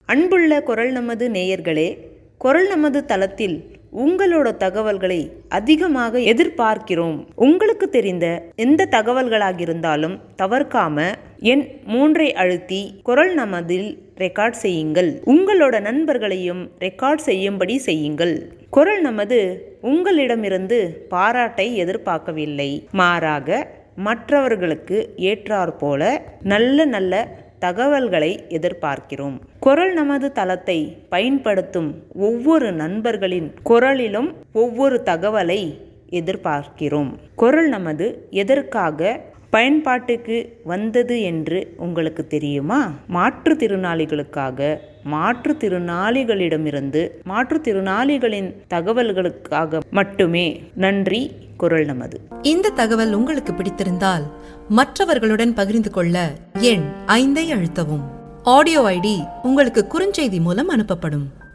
அன்புள்ள குரல் நமது நேயர்களே குரல் நமது தளத்தில் உங்களோட தகவல்களை அதிகமாக எதிர்பார்க்கிறோம் உங்களுக்கு தெரிந்த எந்த தகவல்களாக இருந்தாலும் தவறுக்காம எண் மூன்றை அழுத்தி குரல் நமதில் ரெக்கார்ட் செய்யுங்கள் உங்களோட நண்பர்களையும் ரெக்கார்ட் செய்யும்படி செய்யுங்கள் குரல் நமது உங்களிடமிருந்து பாராட்டை எதிர்பார்க்கவில்லை மாறாக மற்றவர்களுக்கு ஏற்றாற்போல நல்ல நல்ல தகவல்களை எதிர்பார்க்கிறோம் குரல் நமது தளத்தை பயன்படுத்தும் ஒவ்வொரு நண்பர்களின் குரலிலும் ஒவ்வொரு தகவலை எதிர்பார்க்கிறோம் குரல் நமது எதற்காக பயன்பாட்டுக்கு வந்தது என்று உங்களுக்கு தெரியுமா மாற்றுத்திறனாளிகளுக்காக மாற்றுத்திறனாளிகளிடமிருந்து மாற்றுத்திறனாளிகளின் தகவல்களுக்காக மட்டுமே நன்றி குரல் நமது இந்த தகவல் உங்களுக்கு பிடித்திருந்தால் மற்றவர்களுடன் பகிர்ந்து கொள்ள எண் ஐந்தை அழுத்தவும் ஆடியோ ஐடி உங்களுக்கு குறுஞ்செய்தி மூலம் அனுப்பப்படும்